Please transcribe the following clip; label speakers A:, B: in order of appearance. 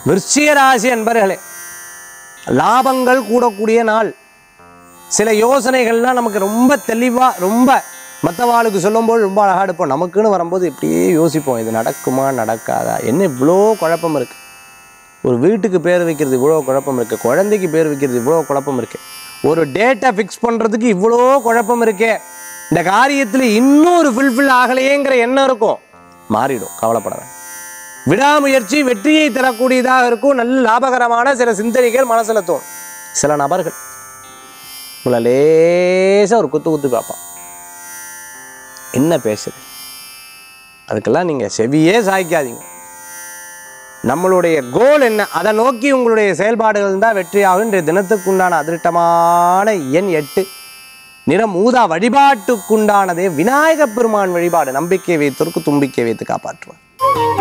A: விருச்சிக ராசி என்பர்களே லாபங்கள் கூடக்கூடிய நாள் சில யோசனைகள்லாம் நமக்கு ரொம்ப தெளிவாக ரொம்ப மற்றவாளுக்கு சொல்லும்போது ரொம்ப அழகாக எடுப்போம் நமக்குன்னு வரும்போது இப்படியே யோசிப்போம் இது நடக்குமா நடக்காதா என்ன இவ்வளோ குழப்பம் இருக்குது ஒரு வீட்டுக்கு பேர் வைக்கிறது இவ்வளோ குழப்பம் இருக்குது குழந்தைக்கு பேர் வைக்கிறது இவ்வளோ குழப்பம் இருக்குது ஒரு டேட்டை ஃபிக்ஸ் பண்ணுறதுக்கு இவ்வளோ குழப்பம் இருக்கே இந்த காரியத்தில் இன்னும் ஒரு ஃபில்ஃபில் ஆகலையேங்கிற எண்ணம் இருக்கும் மாறிடும் கவலைப்பட வேண்டாம் விடாமுயற்சி வெற்றியை தரக்கூடியதாக இருக்கும் நல்ல லாபகரமான சில சிந்தனைகள் மனசில் தோணும் சில நபர்கள் உங்களை லேசாக ஒரு குத்து குத்து பார்ப்பான் என்ன பேசுது அதுக்கெல்லாம் நீங்கள் செவியே சாய்க்காதீங்க நம்மளுடைய கோல் என்ன அதை நோக்கி உங்களுடைய செயல்பாடுகள் தான் வெற்றியாகும் இன்றைய தினத்துக்குண்டான அதிர்ஷ்டமான எண் எட்டு நிறம் ஊதா வழிபாட்டுக்குண்டானதே விநாயகப் பெருமான் வழிபாடு நம்பிக்கை வைத்தோருக்கு தும்பிக்கை வைத்து காப்பாற்றுவார்